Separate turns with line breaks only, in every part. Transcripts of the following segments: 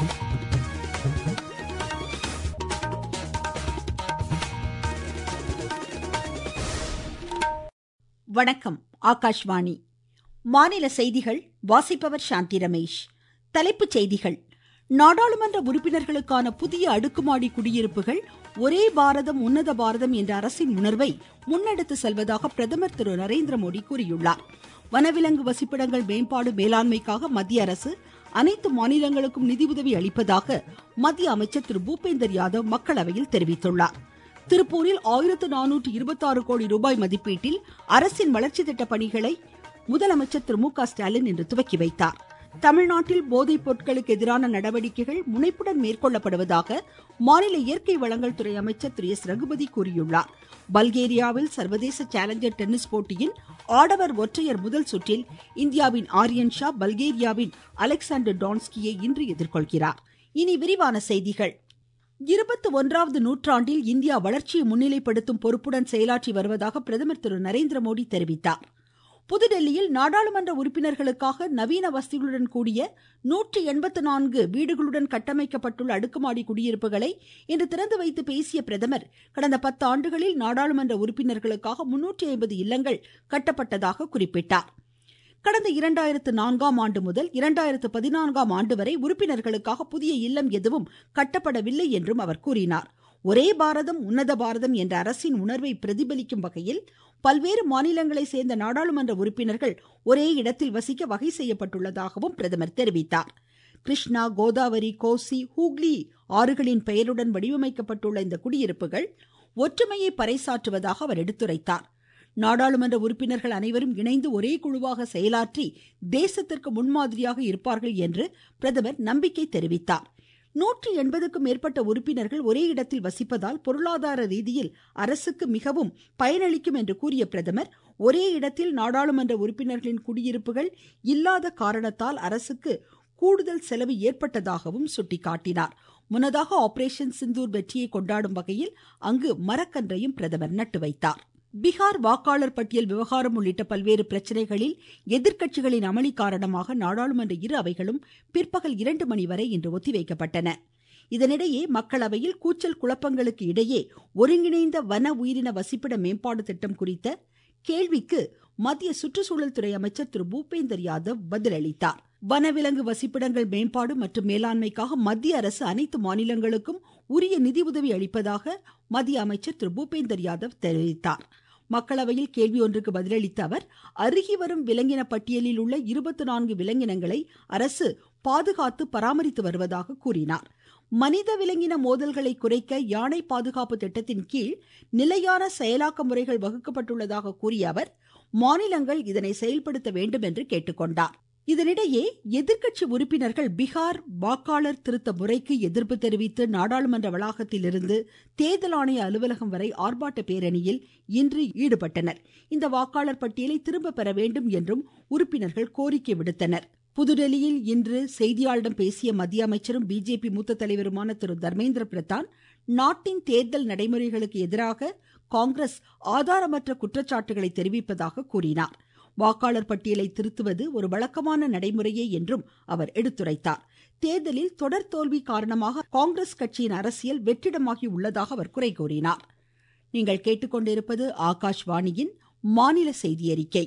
வணக்கம் ஆகாஷ்வாணி மாநில செய்திகள் வாசிப்பவர் சாந்தி ரமேஷ் தலைப்புச் செய்திகள் நாடாளுமன்ற உறுப்பினர்களுக்கான புதிய அடுக்குமாடி குடியிருப்புகள் ஒரே பாரதம் உன்னத பாரதம் என்ற அரசின் உணர்வை முன்னெடுத்து செல்வதாக பிரதமர் திரு நரேந்திர மோடி கூறியுள்ளார் வனவிலங்கு வசிப்பிடங்கள் மேம்பாடு மேலாண்மைக்காக மத்திய அரசு அனைத்து மாநிலங்களுக்கும் நிதியுதவி அளிப்பதாக மத்திய அமைச்சர் திரு பூபேந்தர் யாதவ் மக்களவையில் தெரிவித்துள்ளார் திருப்பூரில் ஆயிரத்து நானூற்று இருபத்தாறு கோடி ரூபாய் மதிப்பீட்டில் அரசின் வளர்ச்சி திட்ட பணிகளை முதலமைச்சர் திரு மு க ஸ்டாலின் இன்று துவக்கி வைத்தார் தமிழ்நாட்டில் போதைப் பொருட்களுக்கு எதிரான நடவடிக்கைகள் முனைப்புடன் மேற்கொள்ளப்படுவதாக மாநில இயற்கை வளங்கள் துறை அமைச்சர் திரு எஸ் ரகுபதி கூறியுள்ளார் பல்கேரியாவில் சர்வதேச சேலஞ்சர் டென்னிஸ் போட்டியின் ஆடவர் ஒற்றையர் முதல் சுற்றில் இந்தியாவின் ஆரியன் ஷா பல்கேரியாவின் அலெக்சாண்டர் டான்ஸ்கியை இன்று எதிர்கொள்கிறார் இனி விரிவான செய்திகள் இருபத்தி ஒன்றாவது நூற்றாண்டில் இந்தியா வளர்ச்சியை முன்னிலைப்படுத்தும் பொறுப்புடன் செயலாற்றி வருவதாக பிரதமர் திரு நரேந்திர மோடி தெரிவித்தார் புதுடெல்லியில் நாடாளுமன்ற உறுப்பினர்களுக்காக நவீன வசதிகளுடன் கூடிய நூற்றி எண்பத்து நான்கு வீடுகளுடன் கட்டமைக்கப்பட்டுள்ள அடுக்குமாடி குடியிருப்புகளை இன்று திறந்து வைத்து பேசிய பிரதமர் கடந்த பத்து ஆண்டுகளில் நாடாளுமன்ற உறுப்பினர்களுக்காக முன்னூற்றி ஐம்பது இல்லங்கள் கட்டப்பட்டதாக குறிப்பிட்டார் கடந்த இரண்டாயிரத்து நான்காம் ஆண்டு முதல் இரண்டாயிரத்து பதினான்காம் ஆண்டு வரை உறுப்பினர்களுக்காக புதிய இல்லம் எதுவும் கட்டப்படவில்லை என்றும் அவர் கூறினார் ஒரே பாரதம் உன்னத பாரதம் என்ற அரசின் உணர்வை பிரதிபலிக்கும் வகையில் பல்வேறு மாநிலங்களை சேர்ந்த நாடாளுமன்ற உறுப்பினர்கள் ஒரே இடத்தில் வசிக்க வகை செய்யப்பட்டுள்ளதாகவும் பிரதமர் தெரிவித்தார் கிருஷ்ணா கோதாவரி கோசி ஹூக்லி ஆறுகளின் பெயருடன் வடிவமைக்கப்பட்டுள்ள இந்த குடியிருப்புகள் ஒற்றுமையை பறைசாற்றுவதாக அவர் எடுத்துரைத்தார் நாடாளுமன்ற உறுப்பினர்கள் அனைவரும் இணைந்து ஒரே குழுவாக செயலாற்றி தேசத்திற்கு முன்மாதிரியாக இருப்பார்கள் என்று பிரதமர் நம்பிக்கை தெரிவித்தார் நூற்றி எண்பதுக்கும் மேற்பட்ட உறுப்பினர்கள் ஒரே இடத்தில் வசிப்பதால் பொருளாதார ரீதியில் அரசுக்கு மிகவும் பயனளிக்கும் என்று கூறிய பிரதமர் ஒரே இடத்தில் நாடாளுமன்ற உறுப்பினர்களின் குடியிருப்புகள் இல்லாத காரணத்தால் அரசுக்கு கூடுதல் செலவு ஏற்பட்டதாகவும் சுட்டிக்காட்டினார் முன்னதாக ஆபரேஷன் சிந்தூர் வெற்றியை கொண்டாடும் வகையில் அங்கு மரக்கன்றையும் பிரதமர் நட்டு வைத்தார் பீகார் வாக்காளர் பட்டியல் விவகாரம் உள்ளிட்ட பல்வேறு பிரச்சனைகளில் எதிர்க்கட்சிகளின் அமளி காரணமாக நாடாளுமன்ற இரு அவைகளும் பிற்பகல் இரண்டு மணி வரை இன்று ஒத்திவைக்கப்பட்டன இதனிடையே மக்களவையில் கூச்சல் குழப்பங்களுக்கு இடையே ஒருங்கிணைந்த வன உயிரின வசிப்பிட மேம்பாடு திட்டம் குறித்த கேள்விக்கு மத்திய சுற்றுச்சூழல் துறை அமைச்சர் திரு பூபேந்தர் யாதவ் பதிலளித்தார் வனவிலங்கு வசிப்பிடங்கள் மேம்பாடு மற்றும் மேலாண்மைக்காக மத்திய அரசு அனைத்து மாநிலங்களுக்கும் உரிய நிதியுதவி அளிப்பதாக மத்திய அமைச்சர் திரு பூபேந்தர் யாதவ் தெரிவித்தார் மக்களவையில் கேள்வி ஒன்றுக்கு பதிலளித்த அவர் அருகி வரும் விலங்கின பட்டியலில் உள்ள இருபத்தி நான்கு விலங்கினங்களை அரசு பாதுகாத்து பராமரித்து வருவதாக கூறினார் மனித விலங்கின மோதல்களை குறைக்க யானை பாதுகாப்பு திட்டத்தின் கீழ் நிலையான செயலாக்க முறைகள் வகுக்கப்பட்டுள்ளதாக கூறிய அவர் மாநிலங்கள் இதனை செயல்படுத்த வேண்டும் என்று கேட்டுக்கொண்டார் இதனிடையே எதிர்க்கட்சி உறுப்பினர்கள் பீகார் வாக்காளர் திருத்த முறைக்கு எதிர்ப்பு தெரிவித்து நாடாளுமன்ற வளாகத்தில் இருந்து தேர்தல் ஆணைய அலுவலகம் வரை ஆர்ப்பாட்ட பேரணியில் இன்று ஈடுபட்டனர் இந்த வாக்காளர் பட்டியலை திரும்ப பெற வேண்டும் என்றும் உறுப்பினர்கள் கோரிக்கை விடுத்தனர் புதுடெல்லியில் இன்று செய்தியாளரிடம் பேசிய மத்திய அமைச்சரும் பிஜேபி மூத்த தலைவருமான திரு தர்மேந்திர பிரதான் நாட்டின் தேர்தல் நடைமுறைகளுக்கு எதிராக காங்கிரஸ் ஆதாரமற்ற குற்றச்சாட்டுகளை தெரிவிப்பதாக கூறினார் வாக்காளர் பட்டியலை திருத்துவது ஒரு வழக்கமான நடைமுறையே என்றும் அவர் எடுத்துரைத்தார் தேர்தலில் தொடர் தோல்வி காரணமாக காங்கிரஸ் கட்சியின் அரசியல் வெற்றிடமாகி உள்ளதாக அவர் குறை கூறினார் நீங்கள் கேட்டுக்கொண்டிருப்பது ஆகாஷ்வாணியின் மாநில செய்தி அறிக்கை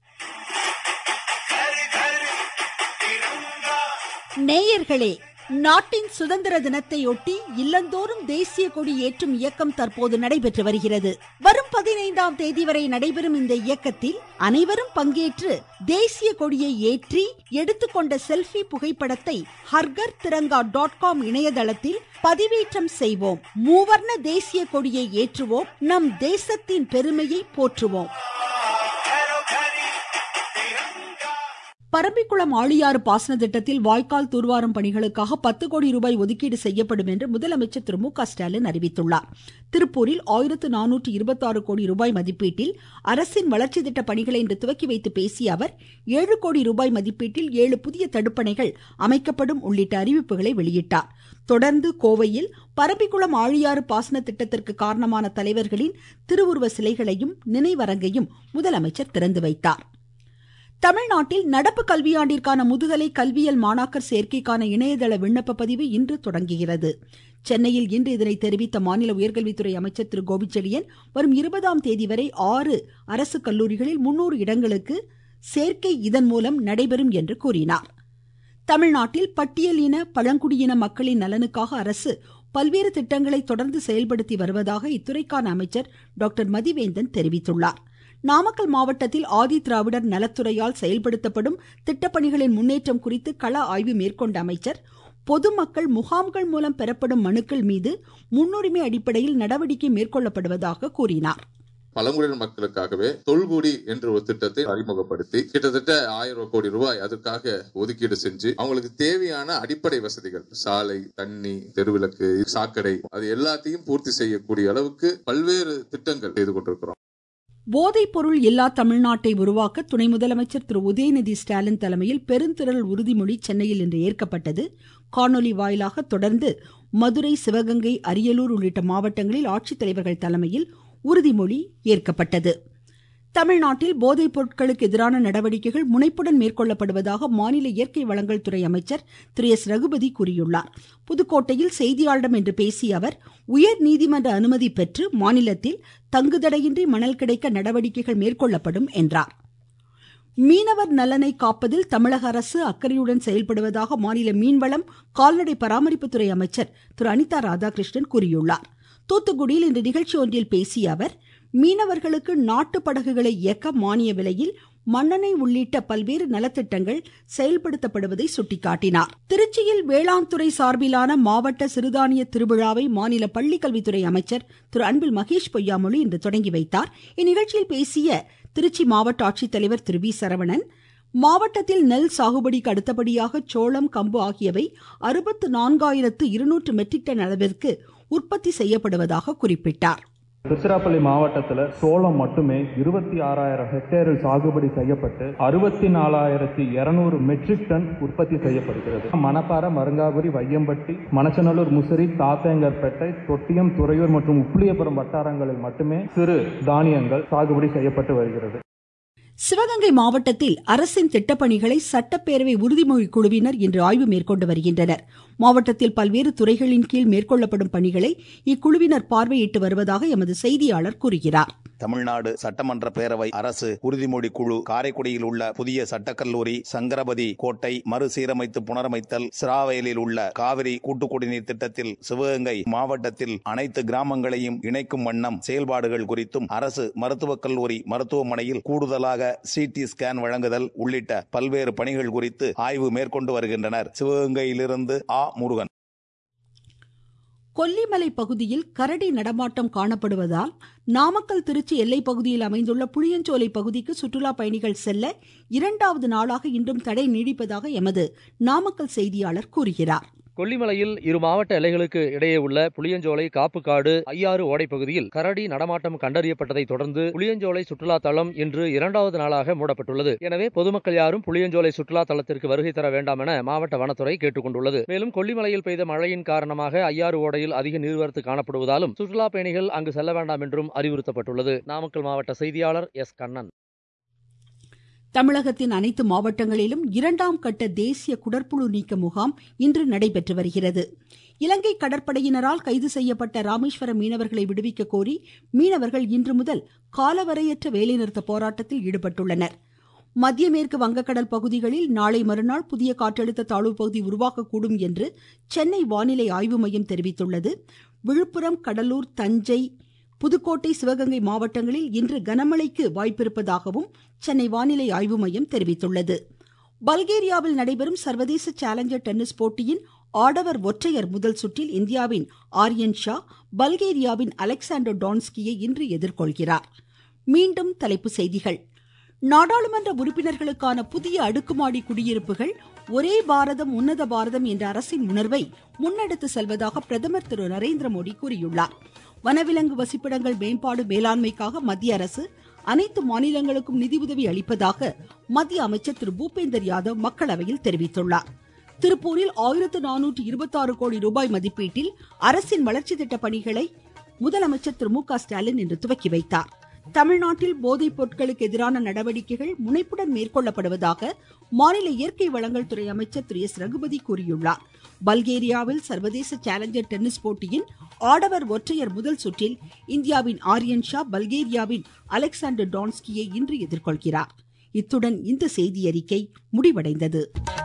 நேயர்களே நாட்டின் சுதந்திர தினத்தையொட்டி இல்லந்தோறும் தேசிய கொடி ஏற்றும் இயக்கம் தற்போது நடைபெற்று வருகிறது வரும் பதினைந்தாம் தேதி வரை நடைபெறும் இந்த இயக்கத்தில் அனைவரும் பங்கேற்று தேசிய கொடியை ஏற்றி எடுத்துக்கொண்ட செல்ஃபி புகைப்படத்தை ஹர்கர் திரங்கா டாட் காம் இணையதளத்தில் பதிவேற்றம் செய்வோம் மூவர்ண தேசிய கொடியை ஏற்றுவோம் நம் தேசத்தின் பெருமையை போற்றுவோம் பரம்பிக்குளம் ஆழியாறு பாசன திட்டத்தில் வாய்க்கால் தூர்வாரும் பணிகளுக்காக பத்து கோடி ரூபாய் ஒதுக்கீடு செய்யப்படும் என்று முதலமைச்சர் திரு மு க ஸ்டாலின் அறிவித்துள்ளார் திருப்பூரில் ஆயிரத்து நானூற்று இருபத்தாறு கோடி ரூபாய் மதிப்பீட்டில் அரசின் வளர்ச்சி திட்ட பணிகளை இன்று துவக்கி வைத்து பேசிய அவர் ஏழு கோடி ரூபாய் மதிப்பீட்டில் ஏழு புதிய தடுப்பணைகள் அமைக்கப்படும் உள்ளிட்ட அறிவிப்புகளை வெளியிட்டார் தொடர்ந்து கோவையில் பரம்பிக்குளம் ஆழியாறு பாசன திட்டத்திற்கு காரணமான தலைவர்களின் திருவுருவ சிலைகளையும் நினைவரங்கையும் முதலமைச்சர் திறந்து வைத்தார் தமிழ்நாட்டில் நடப்பு கல்வியாண்டிற்கான முதுகலை கல்வியல் மாணாக்கர் சேர்க்கைக்கான இணையதள விண்ணப்ப பதிவு இன்று தொடங்குகிறது சென்னையில் இன்று இதனை தெரிவித்த மாநில உயர்கல்வித்துறை அமைச்சர் திரு கோபிச்செழியன் வரும் இருபதாம் தேதி வரை ஆறு அரசு கல்லூரிகளில் முன்னூறு இடங்களுக்கு சேர்க்கை இதன் மூலம் நடைபெறும் என்று கூறினார் தமிழ்நாட்டில் பட்டியலின பழங்குடியின மக்களின் நலனுக்காக அரசு பல்வேறு திட்டங்களை தொடர்ந்து செயல்படுத்தி வருவதாக இத்துறைக்கான அமைச்சர் டாக்டர் மதிவேந்தன் தெரிவித்துள்ளார் நாமக்கல் மாவட்டத்தில் ஆதி திராவிடர் நலத்துறையால் செயல்படுத்தப்படும் திட்டப்பணிகளின் முன்னேற்றம் குறித்து கள ஆய்வு மேற்கொண்ட அமைச்சர் பொதுமக்கள் முகாம்கள் மூலம் பெறப்படும் மனுக்கள் மீது முன்னுரிமை அடிப்படையில் நடவடிக்கை மேற்கொள்ளப்படுவதாக கூறினார்
பழங்குடியின மக்களுக்காகவே தொல்குடி என்ற ஒரு திட்டத்தை அறிமுகப்படுத்தி கிட்டத்தட்ட ஆயிரம் கோடி ரூபாய் அதற்காக ஒதுக்கீடு செஞ்சு அவங்களுக்கு தேவையான அடிப்படை வசதிகள் சாலை தண்ணி தெருவிளக்கு சாக்கடை அது எல்லாத்தையும் பூர்த்தி செய்யக்கூடிய அளவுக்கு பல்வேறு திட்டங்கள் செய்து கொண்டிருக்கிறோம்
போதைப் பொருள் இல்லா தமிழ்நாட்டை உருவாக்க துணை முதலமைச்சர் திரு உதயநிதி ஸ்டாலின் தலைமையில் பெருந்திரள் உறுதிமொழி சென்னையில் இன்று ஏற்கப்பட்டது காணொலி வாயிலாக தொடர்ந்து மதுரை சிவகங்கை அரியலூர் உள்ளிட்ட மாவட்டங்களில் ஆட்சித்தலைவர்கள் தலைமையில் உறுதிமொழி ஏற்கப்பட்டது தமிழ்நாட்டில் போதைப் பொருட்களுக்கு எதிரான நடவடிக்கைகள் முனைப்புடன் மேற்கொள்ளப்படுவதாக மாநில இயற்கை வளங்கள் துறை அமைச்சர் திரு எஸ் ரகுபதி கூறியுள்ளார் புதுக்கோட்டையில் செய்தியாளர்களிடம் இன்று பேசிய அவர் உயர் நீதிமன்ற அனுமதி பெற்று மாநிலத்தில் தங்குதடையின்றி மணல் கிடைக்க நடவடிக்கைகள் மேற்கொள்ளப்படும் என்றார் மீனவர் நலனை காப்பதில் தமிழக அரசு அக்கறையுடன் செயல்படுவதாக மாநில மீன்வளம் கால்நடை பராமரிப்புத்துறை அமைச்சர் திரு அனிதா ராதாகிருஷ்ணன் கூறியுள்ளார் தூத்துக்குடியில் இன்று நிகழ்ச்சி ஒன்றில் பேசிய அவர் மீனவர்களுக்கு நாட்டு படகுகளை இயக்க மானிய விலையில் மண்ணெண்ணெய் உள்ளிட்ட பல்வேறு நலத்திட்டங்கள் செயல்படுத்தப்படுவதை சுட்டிக்காட்டினார் திருச்சியில் வேளாண் துறை சார்பிலான மாவட்ட சிறுதானிய திருவிழாவை மாநில பள்ளிக்கல்வித்துறை அமைச்சர் திரு அன்பில் மகேஷ் பொய்யாமொழி இன்று தொடங்கி வைத்தார் இந்நிகழ்ச்சியில் பேசிய திருச்சி மாவட்ட ஆட்சித்தலைவர் திரு வி சரவணன் மாவட்டத்தில் நெல் சாகுபடிக்கு அடுத்தபடியாக சோளம் கம்பு ஆகியவை அறுபத்து நான்காயிரத்து இருநூற்று மெட்ரிக் டன் அளவிற்கு உற்பத்தி செய்யப்படுவதாக குறிப்பிட்டார்
திருச்சிராப்பள்ளி மாவட்டத்தில் சோளம் மட்டுமே இருபத்தி ஆறாயிரம் ஹெக்டேரில் சாகுபடி செய்யப்பட்டு அறுபத்தி நாலாயிரத்தி இருநூறு மெட்ரிக் டன் உற்பத்தி செய்யப்படுகிறது மணப்பாறை மருங்காபுரி வையம்பட்டி மணச்சநல்லூர் முசிறி தாத்தேங்கர்பேட்டை தொட்டியம் துறையூர் மற்றும் உப்புளியபுரம் வட்டாரங்களில் மட்டுமே சிறு தானியங்கள் சாகுபடி செய்யப்பட்டு வருகிறது
சிவகங்கை மாவட்டத்தில் அரசின் திட்டப்பணிகளை சட்டப்பேரவை உறுதிமொழி குழுவினர் இன்று ஆய்வு மேற்கொண்டு வருகின்றனர் மாவட்டத்தில் பல்வேறு துறைகளின் கீழ் மேற்கொள்ளப்படும் பணிகளை இக்குழுவினர் பார்வையிட்டு வருவதாக எமது செய்தியாளர் கூறுகிறார்
தமிழ்நாடு சட்டமன்ற பேரவை அரசு உறுதிமொழி குழு காரைக்குடியில் உள்ள புதிய சட்டக்கல்லூரி சங்கரபதி கோட்டை மறுசீரமைத்து புனரமைத்தல் சிராவயலில் உள்ள காவிரி கூட்டு குடிநீர் திட்டத்தில் சிவகங்கை மாவட்டத்தில் அனைத்து கிராமங்களையும் இணைக்கும் வண்ணம் செயல்பாடுகள் குறித்தும் அரசு மருத்துவக் கல்லூரி மருத்துவமனையில் கூடுதலாக சிடி ஸ்கேன் வழங்குதல் உள்ளிட்ட பல்வேறு பணிகள் குறித்து ஆய்வு மேற்கொண்டு வருகின்றனர் சிவகங்கையிலிருந்து ஆ முருகன்
கொல்லிமலை பகுதியில் கரடி நடமாட்டம் காணப்படுவதால் நாமக்கல் திருச்சி எல்லை பகுதியில் அமைந்துள்ள புளியஞ்சோலை பகுதிக்கு சுற்றுலா பயணிகள் செல்ல இரண்டாவது நாளாக இன்றும் தடை நீடிப்பதாக எமது நாமக்கல் செய்தியாளர் கூறுகிறார்
கொல்லிமலையில் இரு மாவட்ட எல்லைகளுக்கு இடையே உள்ள புளியஞ்சோலை காப்புக்காடு ஐயாறு ஓடை பகுதியில் கரடி நடமாட்டம் கண்டறியப்பட்டதை தொடர்ந்து புளியஞ்சோலை சுற்றுலா தளம் இன்று இரண்டாவது நாளாக மூடப்பட்டுள்ளது எனவே பொதுமக்கள் யாரும் புளியஞ்சோலை சுற்றுலா தளத்திற்கு வருகை தர வேண்டாம் என மாவட்ட வனத்துறை கேட்டுக் கொண்டுள்ளது மேலும் கொல்லிமலையில் பெய்த மழையின் காரணமாக ஐயாறு ஓடையில் அதிக நீர்வரத்து காணப்படுவதாலும் சுற்றுலா பயணிகள் அங்கு செல்ல வேண்டாம் என்றும் அறிவுறுத்தப்பட்டுள்ளது நாமக்கல் மாவட்ட செய்தியாளர் எஸ் கண்ணன்
தமிழகத்தின் அனைத்து மாவட்டங்களிலும் இரண்டாம் கட்ட தேசிய குடற்புழு நீக்க முகாம் இன்று நடைபெற்று வருகிறது இலங்கை கடற்படையினரால் கைது செய்யப்பட்ட ராமேஸ்வரம் மீனவர்களை விடுவிக்க கோரி மீனவர்கள் இன்று முதல் காலவரையற்ற வேலைநிறுத்த போராட்டத்தில் ஈடுபட்டுள்ளனர் மத்திய மேற்கு வங்கக்கடல் பகுதிகளில் நாளை மறுநாள் புதிய காற்றழுத்த தாழ்வு பகுதி உருவாகக்கூடும் என்று சென்னை வானிலை ஆய்வு மையம் தெரிவித்துள்ளது விழுப்புரம் கடலூர் தஞ்சை புதுக்கோட்டை சிவகங்கை மாவட்டங்களில் இன்று கனமழைக்கு வாய்ப்பிருப்பதாகவும் சென்னை வானிலை ஆய்வு மையம் தெரிவித்துள்ளது பல்கேரியாவில் நடைபெறும் சர்வதேச சேலஞ்சர் டென்னிஸ் போட்டியின் ஆடவர் ஒற்றையர் முதல் சுற்றில் இந்தியாவின் ஆரியன் ஷா பல்கேரியாவின் அலெக்சாண்டர் டான்ஸ்கியை இன்று எதிர்கொள்கிறார் மீண்டும் தலைப்புச் செய்திகள் நாடாளுமன்ற உறுப்பினர்களுக்கான புதிய அடுக்குமாடி குடியிருப்புகள் ஒரே பாரதம் உன்னத பாரதம் என்ற அரசின் உணர்வை முன்னெடுத்து செல்வதாக பிரதமர் திரு நரேந்திர மோடி கூறியுள்ளார் வனவிலங்கு வசிப்பிடங்கள் மேம்பாடு மேலாண்மைக்காக மத்திய அரசு அனைத்து மாநிலங்களுக்கும் நிதியுதவி அளிப்பதாக மத்திய அமைச்சர் திரு பூபேந்தர் யாதவ் மக்களவையில் தெரிவித்துள்ளார் திருப்பூரில் ஆயிரத்து நானூற்று இருபத்தாறு கோடி ரூபாய் மதிப்பீட்டில் அரசின் வளர்ச்சி திட்ட பணிகளை முதலமைச்சர் திரு மு க ஸ்டாலின் இன்று துவக்கி வைத்தார் தமிழ்நாட்டில் போதைப் பொருட்களுக்கு எதிரான நடவடிக்கைகள் முனைப்புடன் மேற்கொள்ளப்படுவதாக மாநில இயற்கை வளங்கள் துறை அமைச்சர் திரு எஸ் ரகுபதி கூறியுள்ளார் பல்கேரியாவில் சர்வதேச சேலஞ்சர் டென்னிஸ் போட்டியின் ஆடவர் ஒற்றையர் முதல் சுற்றில் இந்தியாவின் ஆரியன் ஷா பல்கேரியாவின் அலெக்சாண்டர் டான்ஸ்கியை இன்று எதிர்கொள்கிறார் இத்துடன் இந்த செய்தியறிக்கை முடிவடைந்தது